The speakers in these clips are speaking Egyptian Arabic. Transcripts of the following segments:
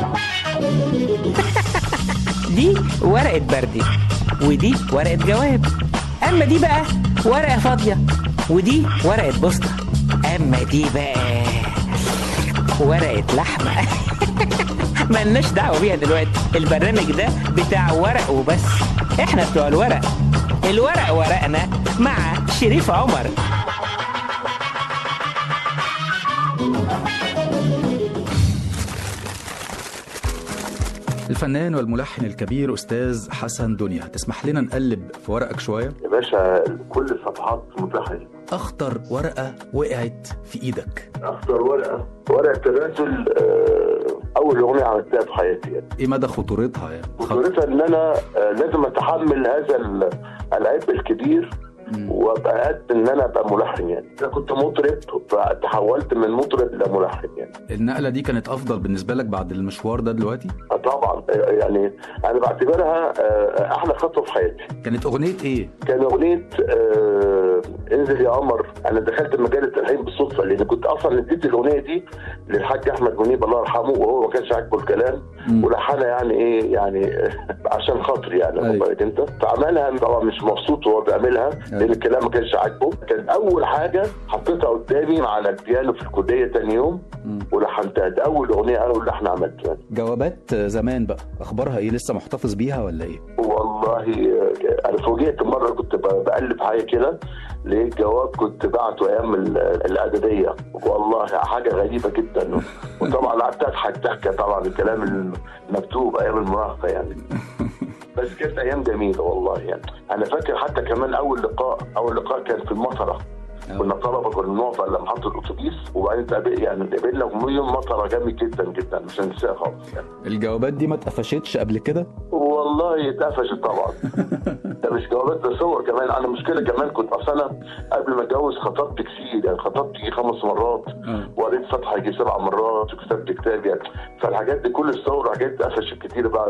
دي ورقة بردي ودي ورقة جواب أما دي بقى ورقة فاضية ودي ورقة بوسطة أما دي بقى ورقة لحمة ملناش دعوة بيها دلوقتي البرنامج ده بتاع ورق وبس احنا بتوع الورق الورق ورقنا مع شريف عمر الفنان والملحن الكبير أستاذ حسن دنيا تسمح لنا نقلب في ورقك شوية يا باشا كل الصفحات متاحه لي. أخطر ورقة وقعت في إيدك اختار ورقه ورقه تنازل آه، اول اغنيه عملتها في حياتي يعني إيه مدى خطورتها يعني خط... خطورتها ان انا آه، لازم اتحمل هذا ال- العبء الكبير مم. وابقى قد ان انا ابقى ملحن يعني انا كنت مطرب فتحولت من مطرب لملحن يعني النقلة دي كانت أفضل بالنسبة لك بعد المشوار ده دلوقتي آه، طبعا آه، يعني انا بعتبرها آه، احلى خطوه في حياتي كانت أغنية إيه؟ كان اغنيه آه انزل يا قمر انا دخلت مجال التلحين بالصدفه لان كنت اصلا اديت الاغنيه دي للحاج احمد منيب الله يرحمه وهو ما كانش عاجبه الكلام مم. ولحنها يعني ايه يعني عشان خاطري يعني أيوة. واخد بالك انت فعملها طبعا مش مبسوط وهو بيعملها لان الكلام ما كانش عاجبه كان اول حاجه حطيتها قدامي على البيانو في الكليه تاني يوم مم. ولحنتها ده اول اغنيه انا واللي احنا عملته يعني. جوابات زمان بقى أخبارها إيه لسه محتفظ بيها ولا إيه؟ والله آه، انا فوجئت مره كنت ب- بقلب حاجه كده لقيت جواب كنت بعته ايام ال- الاعداديه والله حاجه غريبه جدا وطبعا قعدت اضحك ضحكه طبعا الكلام المكتوب ايام المراهقه يعني بس كانت ايام جميله والله يعني انا فاكر حتى كمان اول لقاء اول لقاء كان في المطره كنا طلبه كنا نقف على محطه الاتوبيس وبعدين تقابل يعني قابلنا يوم مطره جامد جدا جدا مش هنساها خالص يعني الجوابات دي ما اتقفشتش قبل كده؟ والله اتقفشت طبعا ده مش جوابات ده صور كمان انا مشكله كمان كنت اصل انا قبل ما اتجوز خطبت كتير يعني خطبت يجي خمس مرات آه. وقريت صفحه يجي سبع مرات وكتبت كتاب يعني فالحاجات دي كل الصور حاجات اتقفشت كتير بقى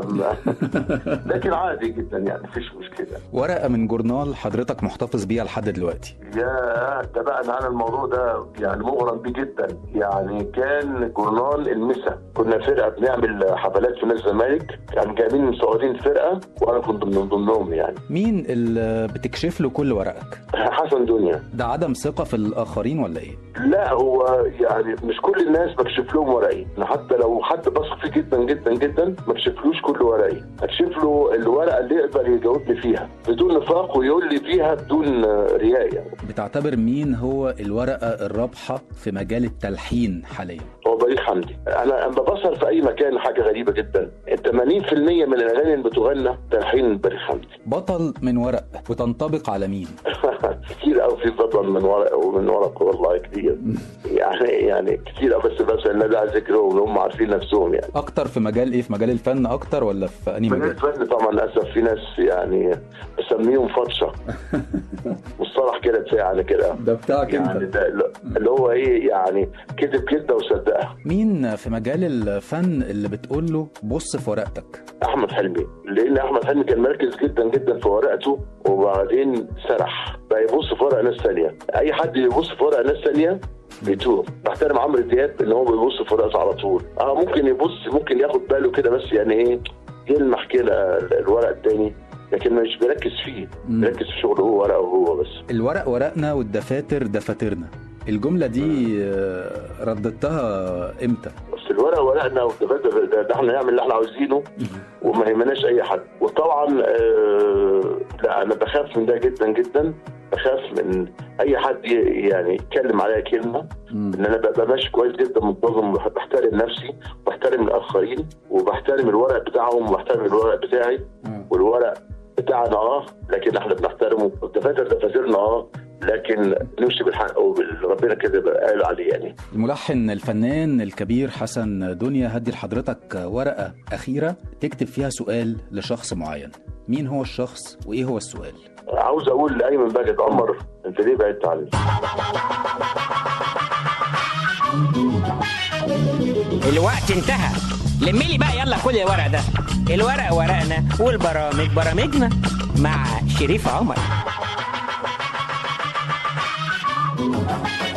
لكن عادي جدا يعني مفيش مشكله ورقة من جورنال حضرتك محتفظ بيها لحد دلوقتي يا ده بقى انا على الموضوع ده يعني مغرم بيه جدا يعني كان جورنال المسا كنا فرقه بنعمل حفلات في نادي الزمالك كان جايبين مصورين الفرقه وانا كنت من ضمنهم يعني مين اللي بتكشف له كل ورقك؟ حسن دنيا ده عدم ثقة في الآخرين ولا إيه؟ لا هو يعني مش كل الناس بكشف لهم ورقي أنا حتى لو حد بثق فيه جدا جدا جدا ما بكشفلوش كل ورقي اكشف له الورقه اللي يقدر يجاوبني فيها بدون نفاق ويقول لي فيها بدون آه، رياء يعني بتعتبر مين هو الورقة الرابحة في مجال التلحين حاليا؟ هو بليغ حمدي انا لما بصل في اي مكان حاجه غريبه جدا 80% من الاغاني اللي بتغنى تلحين بليغ حمدي بطل من ورق وتنطبق على مين؟ كتير قوي في بطل من ورق ومن ورق والله كتير يعني يعني كتير أوي، بس بس لا داعي ذكرهم هم عارفين نفسهم يعني أكتر في مجال إيه؟ في مجال الفن أكتر ولا في أنهي مجال مجال؟ الفن طبعا للاسف في ناس يعني بسميهم فطشه مصطلح كده بتاع على كده ده بتاعك يعني ده اللي هو ايه يعني كذب كده وصدقها مين في مجال الفن اللي بتقول له بص في ورقتك؟ احمد حلمي لان احمد حلمي كان مركز جدا جدا في ورقته وبعدين سرح بقى يبص في ورقه ناس ثانيه اي حد يبص في ورقه ناس ثانيه بيتوه بحترم عمرو دياب ان هو بيبص في ورقته على طول اه ممكن يبص ممكن ياخد باله كده بس يعني ايه يلمح كده الورق التاني لكن مش بيركز فيه مم. بيركز في شغله هو ورقه وهو بس الورق ورقنا والدفاتر دفاترنا الجملة دي آه، رددتها امتى؟ بس الورقه ورقنا والدفاتر ده, ده احنا نعمل اللي احنا عاوزينه وما يهمناش اي حد وطبعا آه لا انا بخاف من ده جدا جدا بخاف من اي حد ي- يعني يتكلم عليا كلمه ان انا ببقى ماشي كويس جدا منتظم بحترم نفسي وبحترم الاخرين وبحترم الورق بتاعهم وبحترم الورق بتاعي والورق بتاعنا اه لكن احنا بنحترمه والدفاتر دفاترنا اه لكن نمشي بالحق وبال- ربنا كده قال عليه يعني الملحن الفنان الكبير حسن دنيا هدي لحضرتك ورقة أخيرة تكتب فيها سؤال لشخص معين مين هو الشخص وإيه هو السؤال؟ عاوز اقول لايمن باجد عمر انت ليه بعدت عني؟ الوقت انتهى لمي لي بقى يلا كل الورق ده الورق ورقنا والبرامج برامجنا مع شريف عمر